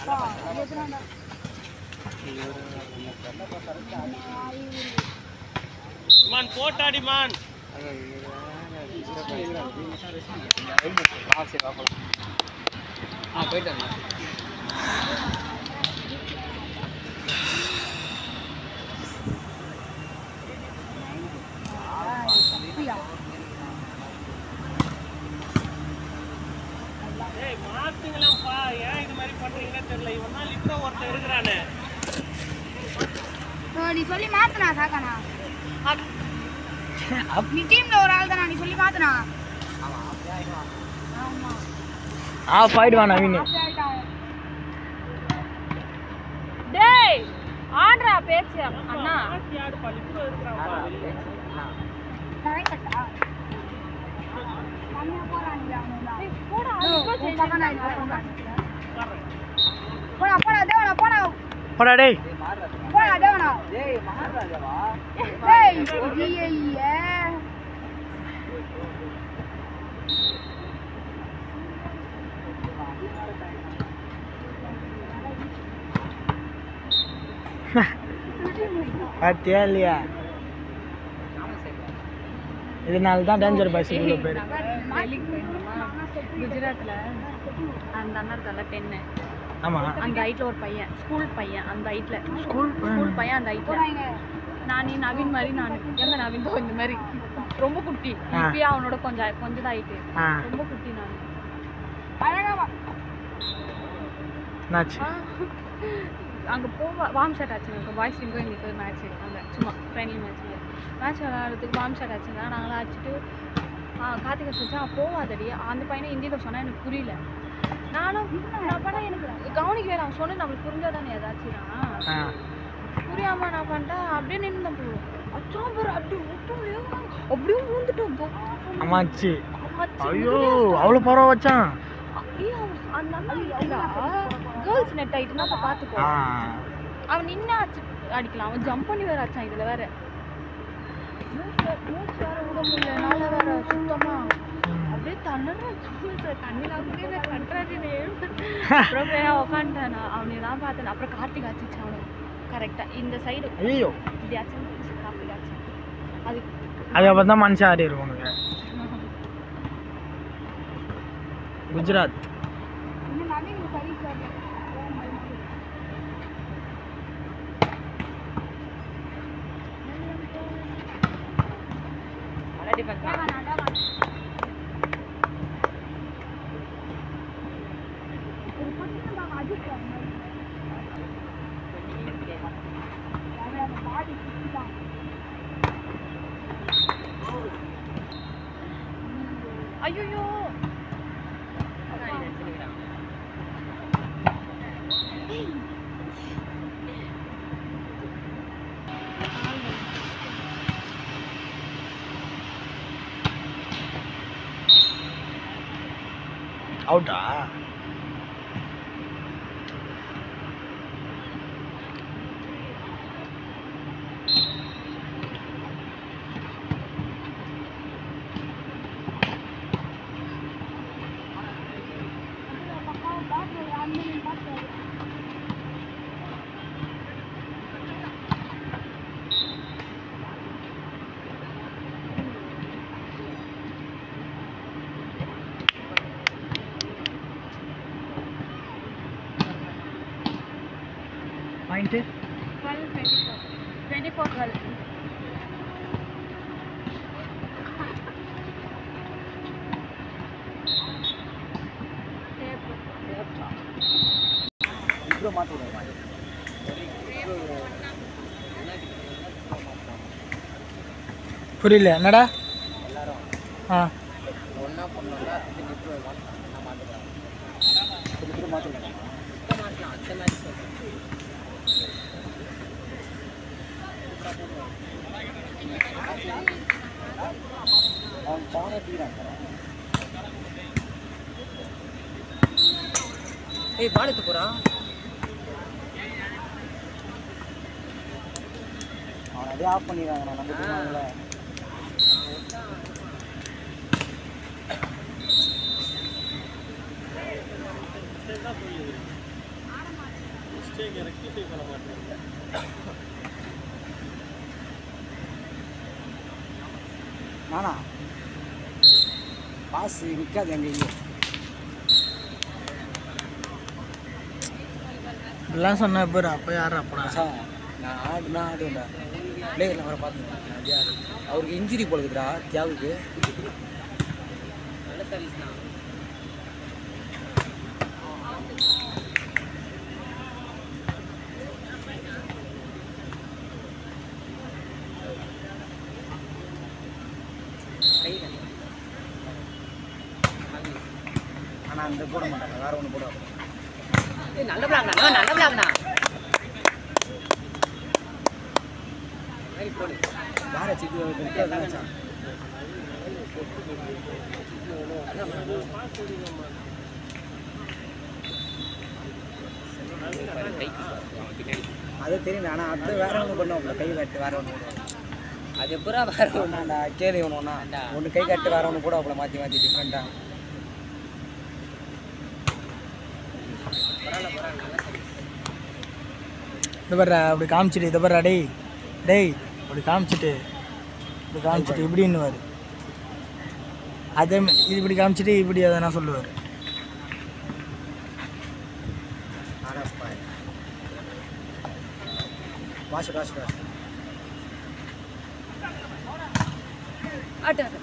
மான் போட்டாடி மான் ஆ போயிட்டு வரேன் ஏய் மாத்துங்களேன்ப்பா ஏன் இது மாதிரி பண்றீங்கன்னு தெரியல இவன் தான் லிப்ரோ ஒருத்தன் இருக்கிறானே நீ சொல்லி மாத்தனா சாக்கானா நீ டீம்ல ஒரு ஆள் தானா நீ சொல்லி மாத்தனா ஆமா ஆஃப் ஆயிடுவான் நவீன் ஆசை ஆயிட்டான். டேய் ஆடுறா பேச்சு அண்ணா மாத்தி ஆடுப்பா லிப்ரோ இருக்கிறான்ப்பா கரெக்டா நம்ம போறாங்க அவனுதான் போடா உன் பக்கம் நான் இது பண்றேன். போடா போடா தேவனா போடா போடா டேய் போடா தேவனா டேய் மாறாதவா டேய் ஐயே பாத்தியா இல்லையா இதனால தான் டேஞ்சர் பாய்ஸ் இவ்வளோ பேர் வேலைக்கு போயிருந்தோமா குஜராத்ல அந்த அண்ணா இருக்கால டென்னு ஆமாம் அந்த ஹைட்ல ஒரு பையன் ஸ்கூல் பையன் அந்த ஹைட்ல ஸ்கூல் ஸ்கூல் பையன் அந்த ஹைட்ல போறாங்க நான் நீ நவீன் மாதிரி நான் எங்க நவீன் தோ இந்த மாதிரி ரொம்ப குட்டி ஆ. இப்பயா அவனோட கொஞ்சம் கொஞ்சம் தான் ஆயிட்டு ஆ ரொம்ப குட்டி நான் அழகா வா. என்னாச்சு அங்கே போவா வார்ம் ஷாட் ஆச்சு எனக்கு பாய்ஸ் டீமுக்கும் எங்களுக்கு ஒரு மேட்ச் அங்கே சும்மா ஃப்ரெண்ட்லி மேட்ச் மேட்ச் விளாட்றதுக்கு வார்ம் ஷாட் ஆச்சுன்னா நாங்களாம் அடிச்சுட்டு கார்த்திகை சொல்லிச்சா போவாதடி அந்த பையனை ஹிந்தியில் சொன்னால் எனக்கு புரியல நானும் நான் பண்ண எனக்கு கவனிக்கவே இல்லை. அவன் சொன்னது நம்மளுக்கு புரிஞ்சாதானே ஏதாச்சும் ஆ புரியாம நான் பண்ணிட்டேன் அப்படியே நின்று போவோம் அச்சா பேர் அப்படி விட்டோம் அப்படியே ஊந்துட்டோம் ஆமாச்சு ஐயோ அவ்வளோ பரவ வச்சான் அந்த அண்ணா கேர்ள்ஸ் நெட் ஆயிட்டுனா அப்போ பார்த்துக்கோ ஆ அவன் நின்று அடிச்சு அடிக்கலாம் அவன் ஜம்ப் பண்ணி வேற அடிச்சான் இதுல வேற மூச்சு மூச்சு வேற விட முடியலனால வேற சுத்தமா அப்படியே தண்ணி தண்ணியில் அப்படியே கட்டுறாரு அப்புறம் போய் உக்காந்துட்டேன் நான் அவனை தான் பார்த்தேன் அப்புறம் கார்த்திக் அடிச்சிச்சு அவனுக்கு கரெக்டாக இந்த சைடு ஐயோ இப்படி அடிச்சு கார்த்திக் அடிச்சு அது அதுக்கப்புறம் தான் மனுஷன் ஆடி இருக்கும் உனக்கு குஜராத் இன்னும் நவீன் சரி சார் ஐயோ அவுட்டா point twelve twenty four twenty four twelve புரியல என்னடா ஆ ஏய் பால் எடுத்து போறா அவன் அப்படியே ஆஃப் பண்ணிடுறாங்க நான் நம்பிட்டு மிஸ்டேக் ரெக்டிஃபை பண்ண மாட்டேன் நானா பாஸ் நிற்காது எங்கேயும் எல்லாம் சொன்ன பேர் அப்போ யார் அப்படா மச்சான், நான் ஆடுனா ஆடுவேன்டா பிளேயர்லாம் வர பார்த்து அவருக்கு இன்ஜுரி போலுக்குதுடா தியாவுக்கு ஆனால் அந்த போட மாட்டாங்க வேற ஒன்று போடுவாங்க நல்ல பிளாக்ண்ணா நல்ல பிளாக்ண்ணா வேற சித்து நிற்காது மச்சான் அது தெரியும் ஆனால் அது வேற ஒன்று பண்ணுவாங்க கை கட்டு வேற ஒன்று போடுவாங்க அது எப்பரா வரும் ஒன்றாண்டா கேள்வி ஒன்று ஒன்றா ஒன்று கை கட்டு வேற ஒன்று கூட அவளை மாற்றி மாற்றி டிஃப்ரெண்ட்டாக இது பாரு அப்படி காமிச்சிட்டு இதை பாரு டேய் டேய் அப்படி காமிச்சிட்டு இப்படி காமிச்சிட்டு இப்படின்னு வாரு அதே மா- இது இப்படி காமிச்சிட்டு இப்படி எதனா சொல்லுவார் ஆடப்பா வாஷ் வாஷ் வாஷ் ஆட்டு ஆட்டு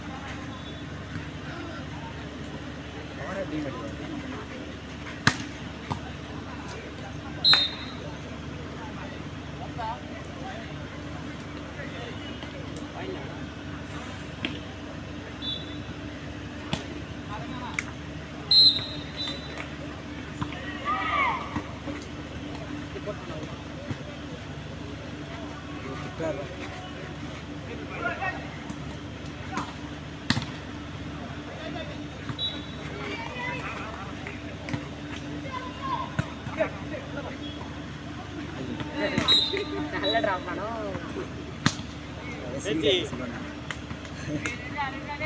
அவரே டீம் அடிப்பார் நல்ல ட்ராப் பண்ணோம் சீரியஸ்